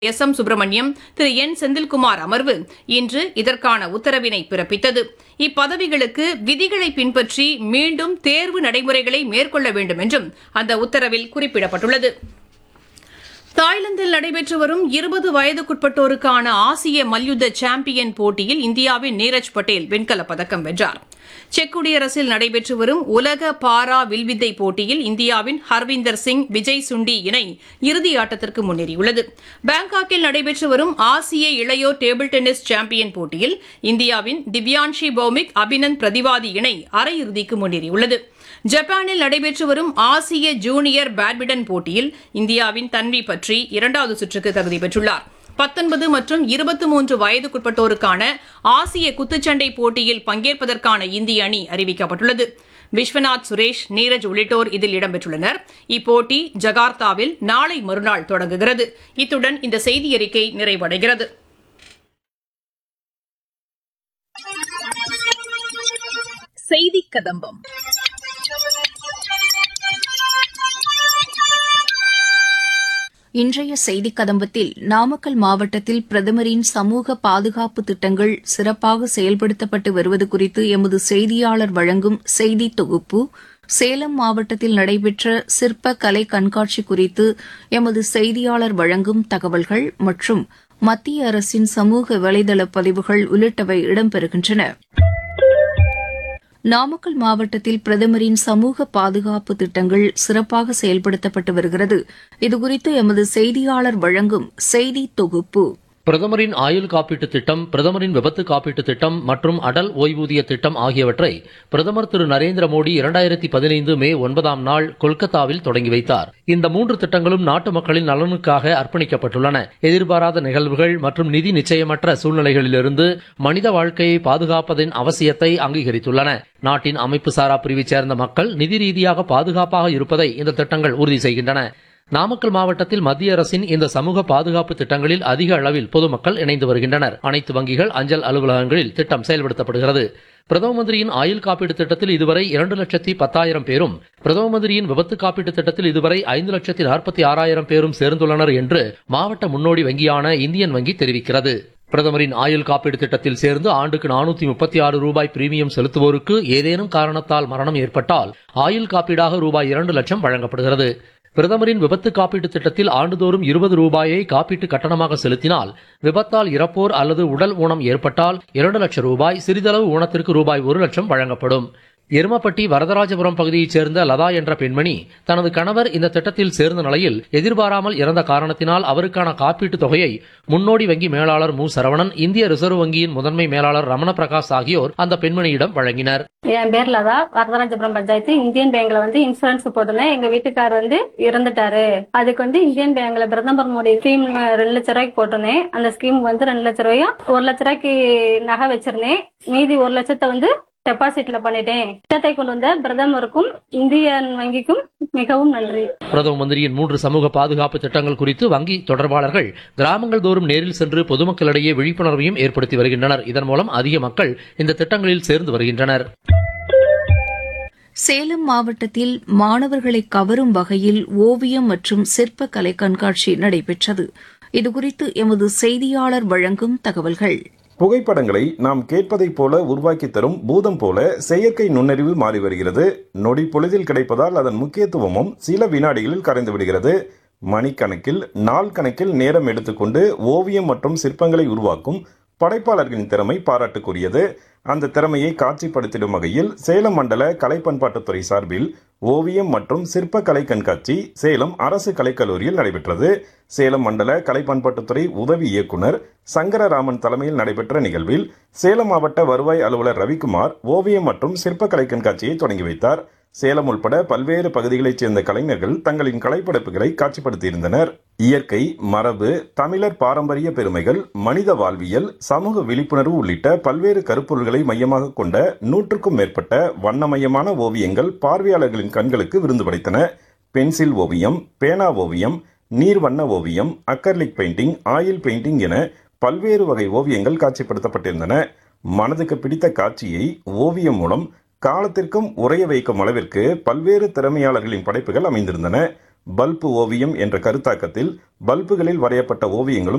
S M Subramaniam திரு N Senthilkumar அமர்வு இன்று இதற்கான உத்தரவினை பிறப்பித்தது இப்பதவிகளுக்கு விதிகளை பின்பற்றி மீண்டும் தேர்வு நடைமுறைகளை மேற்கொள்ள வேண்டும் என்றும் அந்த உத்தரவில் குறிப்பிடப்பட்டுள்ளது தாய்லாந்தில் நடைபெற்று வரும் இருபது வயதுக்குட்பட்டோருக்கான ஆசிய மல்யுத்த சாம்பியன் போட்டியில் இந்தியாவின் நீரஜ் பட்டேல் வெண்கலப் பதக்கம் வென்றார் செக் குடியரசில் நடைபெற்று வரும் உலக பாரா வில்வித்தை போட்டியில் இந்தியாவின் ஹர்விந்தர் சிங் விஜய் சுண்டி இணை இறுதி ஆட்டத்திற்கு முன்னேறியுள்ளது பாங்காக்கில் நடைபெற்று வரும் ஆசிய இளையோர் டேபிள் டென்னிஸ் சாம்பியன் போட்டியில் இந்தியாவின் திவ்யான்ஷி பௌமிக் அபினந்த் பிரதிவாதி இணை அரையிறுதிக்கு முன்னேறியுள்ளது ஜப்பானில் நடைபெற்று வரும் ஆசிய ஜூனியர் பேட்மிண்டன் போட்டியில் இந்தியாவின் தன்வி பற்றி இரண்டாவது சுற்றுக்கு தகுதி பெற்றுள்ளார் பத்தொன்பது மற்றும் இருபத்தி மூன்று வயதுக்குட்பட்டோருக்கான ஆசிய குத்துச்சண்டை போட்டியில் பங்கேற்பதற்கான இந்திய அணி அறிவிக்கப்பட்டுள்ளது விஸ்வநாத் சுரேஷ் நீரஜ் உள்ளிட்டோர் இதில் இடம்பெற்றுள்ளனர் இப்போட்டி ஜகார்த்தாவில் நாளை மறுநாள் தொடங்குகிறது இத்துடன் இந்த செய்தியறிக்கை நிறைவடைகிறது செய்தி கதம்பம் இன்றைய செய்திக் கதம்பத்தில் நாமக்கல் மாவட்டத்தில் பிரதமரின் சமூக பாதுகாப்பு திட்டங்கள் சிறப்பாக செயல்படுத்தப்பட்டு வருவது குறித்து எமது செய்தியாளர் வழங்கும் செய்தி தொகுப்பு சேலம் மாவட்டத்தில் நடைபெற்ற சிற்ப கலை கண்காட்சி குறித்து எமது செய்தியாளர் வழங்கும் தகவல்கள் மற்றும் மத்திய அரசின் சமூக வலைதள பதிவுகள் உள்ளிட்டவை இடம்பெறுகின்றன நாமக்கல் மாவட்டத்தில் பிரதமரின் சமூக பாதுகாப்பு திட்டங்கள் சிறப்பாக செயல்படுத்தப்பட்டு வருகிறது இதுகுறித்து எமது செய்தியாளர் வழங்கும் செய்தி தொகுப்பு பிரதமரின் ஆயுள் காப்பீட்டு திட்டம் பிரதமரின் விபத்து காப்பீட்டு திட்டம் மற்றும் அடல் ஓய்வூதிய திட்டம் ஆகியவற்றை பிரதமர் திரு நரேந்திர மோடி இரண்டாயிரத்தி பதினைந்து மே ஒன்பதாம் நாள் கொல்கத்தாவில் தொடங்கி வைத்தார் இந்த மூன்று திட்டங்களும் நாட்டு மக்களின் நலனுக்காக அர்ப்பணிக்கப்பட்டுள்ளன எதிர்பாராத நிகழ்வுகள் மற்றும் நிதி நிச்சயமற்ற சூழ்நிலைகளிலிருந்து மனித வாழ்க்கையை பாதுகாப்பதின் அவசியத்தை அங்கீகரித்துள்ளன நாட்டின் அமைப்பு சாரா பிரிவைச் சேர்ந்த மக்கள் நிதி ரீதியாக பாதுகாப்பாக இருப்பதை இந்த திட்டங்கள் உறுதி செய்கின்றன நாமக்கல் மாவட்டத்தில் மத்திய அரசின் இந்த சமூக பாதுகாப்பு திட்டங்களில் அதிக அளவில் பொதுமக்கள் இணைந்து வருகின்றனர் அனைத்து வங்கிகள் அஞ்சல் அலுவலகங்களில் திட்டம் செயல்படுத்தப்படுகிறது பிரதம மந்திரியின் ஆயுள் காப்பீடு திட்டத்தில் இதுவரை இரண்டு லட்சத்தி பத்தாயிரம் பேரும் பிரதம மந்திரியின் விபத்து காப்பீட்டு திட்டத்தில் இதுவரை ஐந்து லட்சத்தி நாற்பத்தி ஆறாயிரம் பேரும் சேர்ந்துள்ளனர் என்று மாவட்ட முன்னோடி வங்கியான இந்தியன் வங்கி தெரிவிக்கிறது பிரதமரின் ஆயுள் காப்பீடு திட்டத்தில் சேர்ந்து ஆண்டுக்கு நானூத்தி முப்பத்தி ஆறு ரூபாய் பிரீமியம் செலுத்துவோருக்கு ஏதேனும் காரணத்தால் மரணம் ஏற்பட்டால் ஆயுள் காப்பீடாக ரூபாய் இரண்டு லட்சம் வழங்கப்படுகிறது பிரதமரின் விபத்து காப்பீட்டு திட்டத்தில் ஆண்டுதோறும் இருபது ரூபாயை காப்பீட்டு கட்டணமாக செலுத்தினால் விபத்தால் இறப்போர் அல்லது உடல் ஊனம் ஏற்பட்டால் இரண்டு லட்சம் ரூபாய் சிறிதளவு ஊனத்திற்கு ரூபாய் ஒரு லட்சம் வழங்கப்படும் எருமப்பட்டி வரதராஜபுரம் பகுதியைச் சேர்ந்த லதா என்ற பெண்மணி தனது கணவர் இந்த திட்டத்தில் சேர்ந்த நிலையில் எதிர்பாராமல் இறந்த காரணத்தினால் அவருக்கான காப்பீட்டுத் தொகையை முன்னோடி வங்கி மேலாளர் மு சரவணன் இந்திய ரிசர்வ் வங்கியின் முதன்மை மேலாளர் ரமண பிரகாஷ் ஆகியோர் அந்த பெண்மணியிடம் வழங்கினர் என் பேர் லதா வரதராஜபுரம் பஞ்சாயத்து இந்தியன் பேங்க்ல வந்து இன்சூரன்ஸ் போட்டிருந்தேன் எங்க வீட்டுக்கார் வந்து இறந்துட்டாரு அதுக்கு வந்து இந்தியன் பேங்க்ல பிரதமர் மோடி ஸ்கீம் ரெண்டு லட்ச ரூபாய்க்கு போட்டிருந்தேன் அந்த ஸ்கீம் வந்து ரெண்டு லட்ச ரூபாயும் ஒரு லட்ச ரூபாய்க்கு நகை வச்சிருந்தேன் மீதி ஒரு லட்சத்தை வந்து டெபாசிட்ல பண்ணிட்டேன் திட்டத்தை கொண்டு வந்த பிரதமருக்கும் இந்தியன் வங்கிக்கும் மிகவும் நன்றி பிரதம மந்திரியின் மூன்று சமூக பாதுகாப்பு திட்டங்கள் குறித்து வங்கி தொடர்பாளர்கள் கிராமங்கள் தோறும் நேரில் சென்று பொதுமக்களிடையே விழிப்புணர்வையும் ஏற்படுத்தி வருகின்றனர் இதன் மூலம் அதிக மக்கள் இந்த திட்டங்களில் சேர்ந்து வருகின்றனர் சேலம் மாவட்டத்தில் மாணவர்களை கவரும் வகையில் ஓவியம் மற்றும் சிற்ப கலை கண்காட்சி நடைபெற்றது இதுகுறித்து எமது செய்தியாளர் வழங்கும் தகவல்கள் புகைப்படங்களை நாம் கேட்பதைப் போல உருவாக்கி தரும் பூதம் போல செயற்கை நுண்ணறிவு மாறி வருகிறது நொடி பொழுதில் கிடைப்பதால் அதன் முக்கியத்துவமும் சில வினாடிகளில் கரைந்து விடுகிறது மணிக்கணக்கில் நாள் கணக்கில் நேரம் எடுத்துக்கொண்டு ஓவியம் மற்றும் சிற்பங்களை உருவாக்கும் படைப்பாளர்களின் திறமை பாராட்டுக்குரியது அந்த திறமையை காட்சிப்படுத்திடும் வகையில் சேலம் மண்டல கலை பண்பாட்டுத்துறை சார்பில் ஓவியம் மற்றும் சிற்ப கலை கண்காட்சி சேலம் அரசு கலைக்கல்லூரியில் நடைபெற்றது சேலம் மண்டல கலை பண்பாட்டுத்துறை உதவி இயக்குனர் சங்கரராமன் தலைமையில் நடைபெற்ற நிகழ்வில் சேலம் மாவட்ட வருவாய் அலுவலர் ரவிக்குமார் ஓவியம் மற்றும் சிற்ப கலை கண்காட்சியை தொடங்கி வைத்தார் சேலம் உள்பட பல்வேறு பகுதிகளைச் சேர்ந்த கலைஞர்கள் தங்களின் கலைப்படைப்புகளை காட்சிப்படுத்தியிருந்தனர் இயற்கை மரபு தமிழர் பாரம்பரிய பெருமைகள் மனித வாழ்வியல் சமூக விழிப்புணர்வு உள்ளிட்ட பல்வேறு கருப்பொருள்களை மையமாக கொண்ட நூற்றுக்கும் மேற்பட்ட வண்ணமயமான ஓவியங்கள் பார்வையாளர்களின் கண்களுக்கு விருந்து படைத்தன பென்சில் ஓவியம் பேனா ஓவியம் நீர் வண்ண ஓவியம் அக்கர்லிக் பெயிண்டிங் ஆயில் பெயிண்டிங் என பல்வேறு வகை ஓவியங்கள் காட்சிப்படுத்தப்பட்டிருந்தன மனதுக்கு பிடித்த காட்சியை ஓவியம் மூலம் காலத்திற்கும் உறைய வைக்கும் அளவிற்கு பல்வேறு திறமையாளர்களின் படைப்புகள் அமைந்திருந்தன பல்பு ஓவியம் என்ற கருத்தாக்கத்தில் பல்புகளில் வரையப்பட்ட ஓவியங்களும்